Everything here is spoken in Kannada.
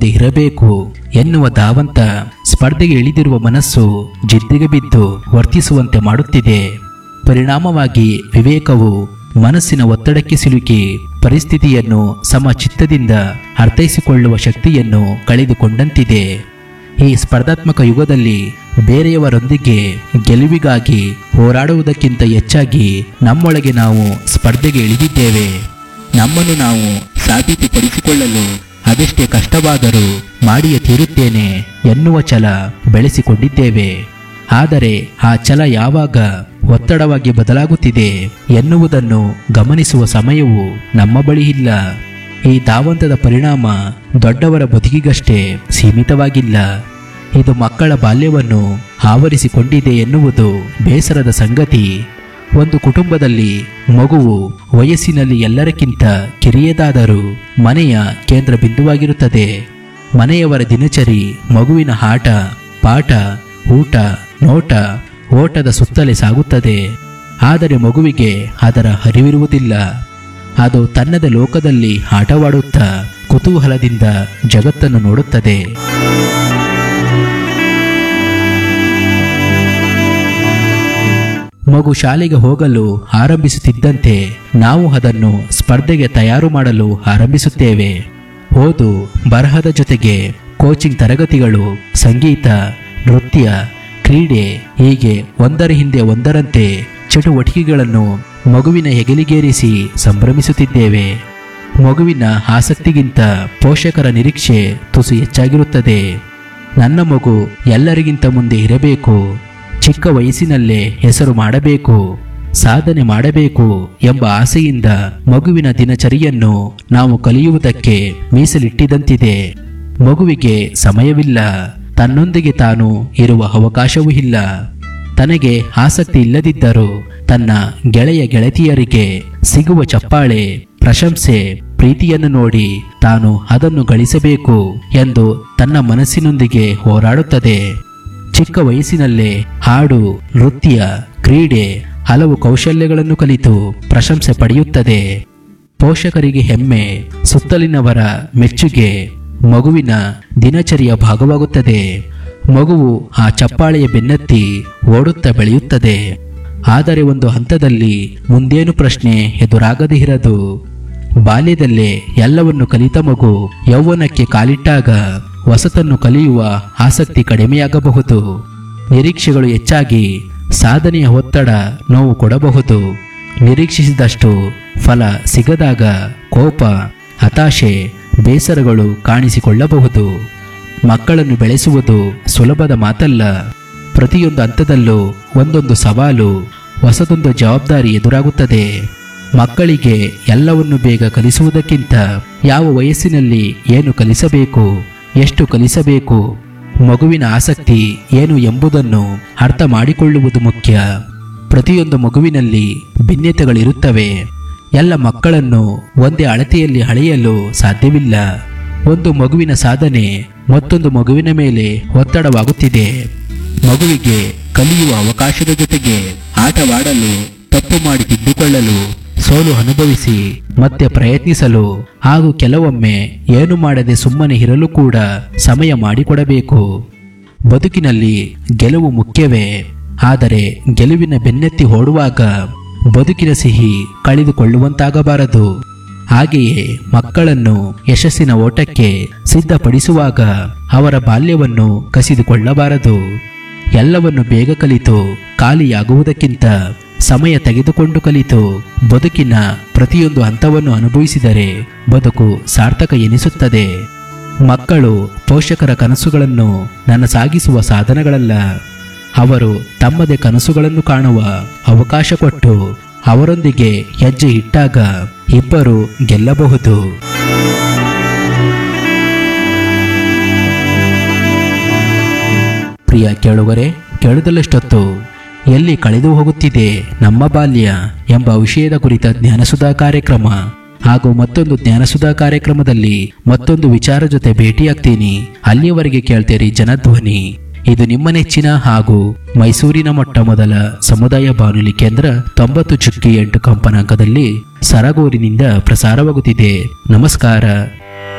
ಮುಂದೆ ಇರಬೇಕು ಎನ್ನುವ ಧಾವಂತ ಸ್ಪರ್ಧೆಗೆ ಇಳಿದಿರುವ ಮನಸ್ಸು ಜಿದ್ದಿಗೆ ಬಿದ್ದು ವರ್ತಿಸುವಂತೆ ಮಾಡುತ್ತಿದೆ ಪರಿಣಾಮವಾಗಿ ವಿವೇಕವು ಮನಸ್ಸಿನ ಒತ್ತಡಕ್ಕೆ ಸಿಲುಕಿ ಪರಿಸ್ಥಿತಿಯನ್ನು ಸಮಚಿತ್ತದಿಂದ ಅರ್ಥೈಸಿಕೊಳ್ಳುವ ಶಕ್ತಿಯನ್ನು ಕಳೆದುಕೊಂಡಂತಿದೆ ಈ ಸ್ಪರ್ಧಾತ್ಮಕ ಯುಗದಲ್ಲಿ ಬೇರೆಯವರೊಂದಿಗೆ ಗೆಲುವಿಗಾಗಿ ಹೋರಾಡುವುದಕ್ಕಿಂತ ಹೆಚ್ಚಾಗಿ ನಮ್ಮೊಳಗೆ ನಾವು ಸ್ಪರ್ಧೆಗೆ ಇಳಿದಿದ್ದೇವೆ ನಮ್ಮನ್ನು ನಾವು ಸಾಬೀತುಪಡಿಸಿಕೊಳ್ಳಲು ಅದೆಷ್ಟೇ ಕಷ್ಟವಾದರೂ ಮಾಡಿಯೇ ತೀರುತ್ತೇನೆ ಎನ್ನುವ ಛಲ ಬೆಳೆಸಿಕೊಂಡಿದ್ದೇವೆ ಆದರೆ ಆ ಛಲ ಯಾವಾಗ ಒತ್ತಡವಾಗಿ ಬದಲಾಗುತ್ತಿದೆ ಎನ್ನುವುದನ್ನು ಗಮನಿಸುವ ಸಮಯವು ನಮ್ಮ ಬಳಿ ಇಲ್ಲ ಈ ಧಾವಂತದ ಪರಿಣಾಮ ದೊಡ್ಡವರ ಬದುಕಿಗಷ್ಟೇ ಸೀಮಿತವಾಗಿಲ್ಲ ಇದು ಮಕ್ಕಳ ಬಾಲ್ಯವನ್ನು ಆವರಿಸಿಕೊಂಡಿದೆ ಎನ್ನುವುದು ಬೇಸರದ ಸಂಗತಿ ಒಂದು ಕುಟುಂಬದಲ್ಲಿ ಮಗುವು ವಯಸ್ಸಿನಲ್ಲಿ ಎಲ್ಲರಕ್ಕಿಂತ ಕಿರಿಯದಾದರೂ ಮನೆಯ ಕೇಂದ್ರ ಬಿಂದುವಾಗಿರುತ್ತದೆ ಮನೆಯವರ ದಿನಚರಿ ಮಗುವಿನ ಆಟ ಪಾಠ ಊಟ ನೋಟ ಓಟದ ಸುತ್ತಲೇ ಸಾಗುತ್ತದೆ ಆದರೆ ಮಗುವಿಗೆ ಅದರ ಅರಿವಿರುವುದಿಲ್ಲ ಅದು ತನ್ನದೇ ಲೋಕದಲ್ಲಿ ಆಟವಾಡುತ್ತಾ ಕುತೂಹಲದಿಂದ ಜಗತ್ತನ್ನು ನೋಡುತ್ತದೆ ಮಗು ಶಾಲೆಗೆ ಹೋಗಲು ಆರಂಭಿಸುತ್ತಿದ್ದಂತೆ ನಾವು ಅದನ್ನು ಸ್ಪರ್ಧೆಗೆ ತಯಾರು ಮಾಡಲು ಆರಂಭಿಸುತ್ತೇವೆ ಓದು ಬರಹದ ಜೊತೆಗೆ ಕೋಚಿಂಗ್ ತರಗತಿಗಳು ಸಂಗೀತ ನೃತ್ಯ ಕ್ರೀಡೆ ಹೀಗೆ ಒಂದರ ಹಿಂದೆ ಒಂದರಂತೆ ಚಟುವಟಿಕೆಗಳನ್ನು ಮಗುವಿನ ಹೆಗಲಿಗೇರಿಸಿ ಸಂಭ್ರಮಿಸುತ್ತಿದ್ದೇವೆ ಮಗುವಿನ ಆಸಕ್ತಿಗಿಂತ ಪೋಷಕರ ನಿರೀಕ್ಷೆ ತುಸು ಹೆಚ್ಚಾಗಿರುತ್ತದೆ ನನ್ನ ಮಗು ಎಲ್ಲರಿಗಿಂತ ಮುಂದೆ ಇರಬೇಕು ಚಿಕ್ಕ ವಯಸ್ಸಿನಲ್ಲೇ ಹೆಸರು ಮಾಡಬೇಕು ಸಾಧನೆ ಮಾಡಬೇಕು ಎಂಬ ಆಸೆಯಿಂದ ಮಗುವಿನ ದಿನಚರಿಯನ್ನು ನಾವು ಕಲಿಯುವುದಕ್ಕೆ ಮೀಸಲಿಟ್ಟಿದಂತಿದೆ ಮಗುವಿಗೆ ಸಮಯವಿಲ್ಲ ತನ್ನೊಂದಿಗೆ ತಾನು ಇರುವ ಅವಕಾಶವೂ ಇಲ್ಲ ತನಗೆ ಆಸಕ್ತಿ ಇಲ್ಲದಿದ್ದರೂ ತನ್ನ ಗೆಳೆಯ ಗೆಳತಿಯರಿಗೆ ಸಿಗುವ ಚಪ್ಪಾಳೆ ಪ್ರಶಂಸೆ ಪ್ರೀತಿಯನ್ನು ನೋಡಿ ತಾನು ಅದನ್ನು ಗಳಿಸಬೇಕು ಎಂದು ತನ್ನ ಮನಸ್ಸಿನೊಂದಿಗೆ ಹೋರಾಡುತ್ತದೆ ಚಿಕ್ಕ ವಯಸ್ಸಿನಲ್ಲೇ ಹಾಡು ನೃತ್ಯ ಕ್ರೀಡೆ ಹಲವು ಕೌಶಲ್ಯಗಳನ್ನು ಕಲಿತು ಪ್ರಶಂಸೆ ಪಡೆಯುತ್ತದೆ ಪೋಷಕರಿಗೆ ಹೆಮ್ಮೆ ಸುತ್ತಲಿನವರ ಮೆಚ್ಚುಗೆ ಮಗುವಿನ ದಿನಚರಿಯ ಭಾಗವಾಗುತ್ತದೆ ಮಗುವು ಆ ಚಪ್ಪಾಳೆಯ ಬೆನ್ನತ್ತಿ ಓಡುತ್ತಾ ಬೆಳೆಯುತ್ತದೆ ಆದರೆ ಒಂದು ಹಂತದಲ್ಲಿ ಮುಂದೇನು ಪ್ರಶ್ನೆ ಎದುರಾಗದೇ ಇರದು ಬಾಲ್ಯದಲ್ಲೇ ಎಲ್ಲವನ್ನು ಕಲಿತ ಮಗು ಯೌವನಕ್ಕೆ ಕಾಲಿಟ್ಟಾಗ ಹೊಸತನ್ನು ಕಲಿಯುವ ಆಸಕ್ತಿ ಕಡಿಮೆಯಾಗಬಹುದು ನಿರೀಕ್ಷೆಗಳು ಹೆಚ್ಚಾಗಿ ಸಾಧನೆಯ ಒತ್ತಡ ನೋವು ಕೊಡಬಹುದು ನಿರೀಕ್ಷಿಸಿದಷ್ಟು ಫಲ ಸಿಗದಾಗ ಕೋಪ ಹತಾಶೆ ಬೇಸರಗಳು ಕಾಣಿಸಿಕೊಳ್ಳಬಹುದು ಮಕ್ಕಳನ್ನು ಬೆಳೆಸುವುದು ಸುಲಭದ ಮಾತಲ್ಲ ಪ್ರತಿಯೊಂದು ಹಂತದಲ್ಲೂ ಒಂದೊಂದು ಸವಾಲು ಹೊಸದೊಂದು ಜವಾಬ್ದಾರಿ ಎದುರಾಗುತ್ತದೆ ಮಕ್ಕಳಿಗೆ ಎಲ್ಲವನ್ನು ಬೇಗ ಕಲಿಸುವುದಕ್ಕಿಂತ ಯಾವ ವಯಸ್ಸಿನಲ್ಲಿ ಏನು ಕಲಿಸಬೇಕು ಎಷ್ಟು ಕಲಿಸಬೇಕು ಮಗುವಿನ ಆಸಕ್ತಿ ಏನು ಎಂಬುದನ್ನು ಅರ್ಥ ಮಾಡಿಕೊಳ್ಳುವುದು ಮುಖ್ಯ ಪ್ರತಿಯೊಂದು ಮಗುವಿನಲ್ಲಿ ಭಿನ್ನತೆಗಳಿರುತ್ತವೆ ಎಲ್ಲ ಮಕ್ಕಳನ್ನು ಒಂದೇ ಅಳತೆಯಲ್ಲಿ ಅಳೆಯಲು ಸಾಧ್ಯವಿಲ್ಲ ಒಂದು ಮಗುವಿನ ಸಾಧನೆ ಮತ್ತೊಂದು ಮಗುವಿನ ಮೇಲೆ ಒತ್ತಡವಾಗುತ್ತಿದೆ ಮಗುವಿಗೆ ಕಲಿಯುವ ಅವಕಾಶದ ಜೊತೆಗೆ ಆಟವಾಡಲು ತಪ್ಪು ಮಾಡಿ ತಿದ್ದುಕೊಳ್ಳಲು ಸೋಲು ಅನುಭವಿಸಿ ಮತ್ತೆ ಪ್ರಯತ್ನಿಸಲು ಹಾಗೂ ಕೆಲವೊಮ್ಮೆ ಏನು ಮಾಡದೆ ಸುಮ್ಮನೆ ಇರಲು ಕೂಡ ಸಮಯ ಮಾಡಿಕೊಡಬೇಕು ಬದುಕಿನಲ್ಲಿ ಗೆಲುವು ಮುಖ್ಯವೇ ಆದರೆ ಗೆಲುವಿನ ಬೆನ್ನತ್ತಿ ಓಡುವಾಗ ಬದುಕಿನ ಸಿಹಿ ಕಳೆದುಕೊಳ್ಳುವಂತಾಗಬಾರದು ಹಾಗೆಯೇ ಮಕ್ಕಳನ್ನು ಯಶಸ್ಸಿನ ಓಟಕ್ಕೆ ಸಿದ್ಧಪಡಿಸುವಾಗ ಅವರ ಬಾಲ್ಯವನ್ನು ಕಸಿದುಕೊಳ್ಳಬಾರದು ಎಲ್ಲವನ್ನು ಬೇಗ ಕಲಿತು ಖಾಲಿಯಾಗುವುದಕ್ಕಿಂತ ಸಮಯ ತೆಗೆದುಕೊಂಡು ಕಲಿತು ಬದುಕಿನ ಪ್ರತಿಯೊಂದು ಹಂತವನ್ನು ಅನುಭವಿಸಿದರೆ ಬದುಕು ಸಾರ್ಥಕ ಎನಿಸುತ್ತದೆ ಮಕ್ಕಳು ಪೋಷಕರ ಕನಸುಗಳನ್ನು ನನಸಾಗಿಸುವ ಸಾಧನಗಳಲ್ಲ ಅವರು ತಮ್ಮದೇ ಕನಸುಗಳನ್ನು ಕಾಣುವ ಅವಕಾಶ ಕೊಟ್ಟು ಅವರೊಂದಿಗೆ ಹೆಜ್ಜೆ ಇಟ್ಟಾಗ ಇಬ್ಬರು ಗೆಲ್ಲಬಹುದು ಪ್ರಿಯ ಕೇಳುಗರೆ ಕೇಳುದಲ್ಲಷ್ಟೊತ್ತು ಎಲ್ಲಿ ಕಳೆದು ಹೋಗುತ್ತಿದೆ ನಮ್ಮ ಬಾಲ್ಯ ಎಂಬ ವಿಷಯದ ಕುರಿತ ಜ್ಞಾನಸುಧಾ ಕಾರ್ಯಕ್ರಮ ಹಾಗೂ ಮತ್ತೊಂದು ಜ್ಞಾನಸುಧಾ ಕಾರ್ಯಕ್ರಮದಲ್ಲಿ ಮತ್ತೊಂದು ವಿಚಾರ ಜೊತೆ ಭೇಟಿಯಾಗ್ತೀನಿ ಅಲ್ಲಿಯವರೆಗೆ ಕೇಳ್ತೀರಿ ಜನಧ್ವನಿ ಇದು ನಿಮ್ಮ ನೆಚ್ಚಿನ ಹಾಗೂ ಮೈಸೂರಿನ ಮೊಟ್ಟ ಮೊದಲ ಸಮುದಾಯ ಬಾನುಲಿ ಕೇಂದ್ರ ತೊಂಬತ್ತು ಚುಕ್ಕಿ ಎಂಟು ಕಂಪನಾಂಕದಲ್ಲಿ ಸರಗೂರಿನಿಂದ ಪ್ರಸಾರವಾಗುತ್ತಿದೆ ನಮಸ್ಕಾರ